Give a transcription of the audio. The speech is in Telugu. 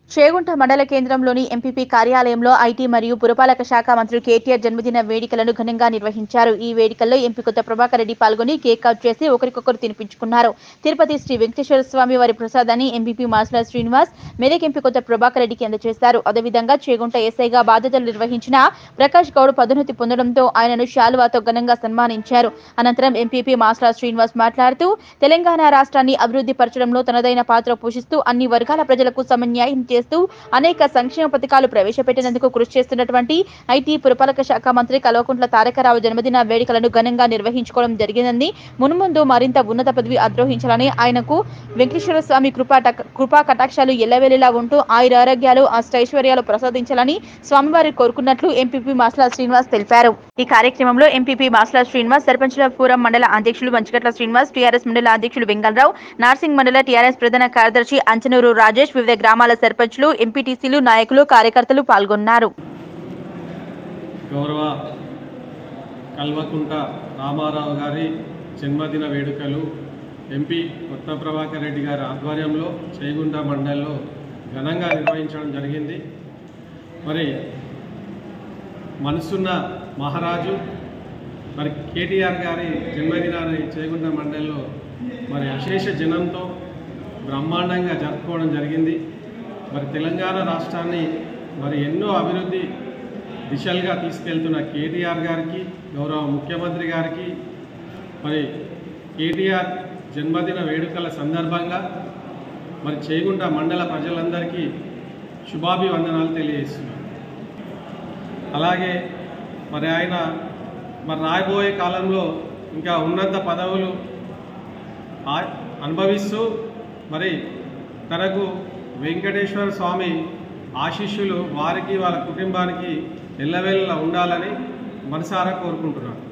చేగుంట మండల కేంద్రంలోని ఎంపీపీ కార్యాలయంలో ఐటీ మరియు పురపాలక శాఖ మంత్రి కేటీఆర్ జన్మదిన వేడుకలను ఘనంగా నిర్వహించారు ఈ వేడుకల్లో ఎంపీ కొత్త ప్రభాకర్ రెడ్డి పాల్గొని కేక్ కట్ చేసి ఒకరికొకరు తినిపించుకున్నారు తిరుపతి శ్రీ వెంకటేశ్వర స్వామి వారి ప్రసాదాన్ని ఎంపీపీ మాస్లా శ్రీనివాస్ మెదక్ ఎంపీ కొత్త ప్రభాకర్ రెడ్డికి అందజేశారు అదేవిధంగా చేగుంట ఎస్ఐగా బాధ్యతలు నిర్వహించిన ప్రకాష్ గౌడ్ పదోన్నతి పొందడంతో ఆయనను శాలువాతో ఘనంగా సన్మానించారు అనంతరం ఎంపీపీ మాస్లా శ్రీనివాస్ మాట్లాడుతూ తెలంగాణ రాష్ట్రాన్ని అభివృద్ధి పరచడంలో తనదైన పాత్ర పోషిస్తూ అన్ని వర్గాల ప్రజలకు సమన్యాయం చేస్తూ అనేక సంక్షేమ పథకాలు ప్రవేశపెట్టినందుకు కృషి చేస్తున్నటువంటి ఐటీ పురపాలక శాఖ మంత్రి కల్వకుంట్ల తారకరావు జన్మదిన వేడుకలను ఘనంగా నిర్వహించుకోవడం జరిగిందని మున్ముందు మరింత ఉన్నత పదవి అద్రోహించాలని ఆయనకు వెంకటేశ్వర స్వామి కృపా టక- కృపా కటాక్షాలు ఎల్లవేళలా ఉంటూ ఆయురారోగ్యాలు అష్టైశ్వర్యాలు ప్రసాదించాలని స్వామివారి కోరుకున్నట్లు ఎంపీపీ మాస్లా శ్రీనివాస్ తెలిపారు ఈ కార్యక్రమంలో ఎంపీపీ మాస్లా శ్రీనివాస్ సర్పంచుల ఫోరం మండల అధ్యక్షులు మంచిగట్ల శ్రీనివాస్ టీఆర్ఎస్ మండల అధ్యక్షులు వెంగళరావు నార్సింగ్ మండల టీఆర్ఎస్ ప్రధాన కార్యదర్శి అంచనూరు రాజేష్ వివిధ గ్రామాల సర్పంచ్లు ఎంపీటీసీలు నాయకులు కార్యకర్తలు పాల్గొన్నారు గౌరవ కల్వకుంట రామారావు గారి జన్మదిన వేడుకలు ఎంపీ కొత్త ప్రభాకర్ రెడ్డి గారి ఆధ్వర్యంలో చేగుంట మండల్లో ఘనంగా నిర్వహించడం జరిగింది మరి మనసున్న మహారాజు మరి కేటీఆర్ గారి జన్మదినాన్ని చేగుంట మండల్లో మరి అశేష జనంతో బ్రహ్మాండంగా జరుపుకోవడం జరిగింది మరి తెలంగాణ రాష్ట్రాన్ని మరి ఎన్నో అభివృద్ధి దిశలుగా తీసుకెళ్తున్న కేటీఆర్ గారికి గౌరవ ముఖ్యమంత్రి గారికి మరి కేటీఆర్ జన్మదిన వేడుకల సందర్భంగా మరి చేగుంట మండల ప్రజలందరికీ శుభాభివందనాలు తెలియజేస్తున్నాను అలాగే మరి ఆయన మరి రాబోయే కాలంలో ఇంకా ఉన్నత పదవులు ఆ- అనుభవిస్తూ మరి తనకు వెంకటేశ్వర స్వామి ఆశీస్సులు వారికి వాళ్ళ కుటుంబానికి ఎల్లవేళలా ఉండాలని మనసారా కోరుకుంటున్నాను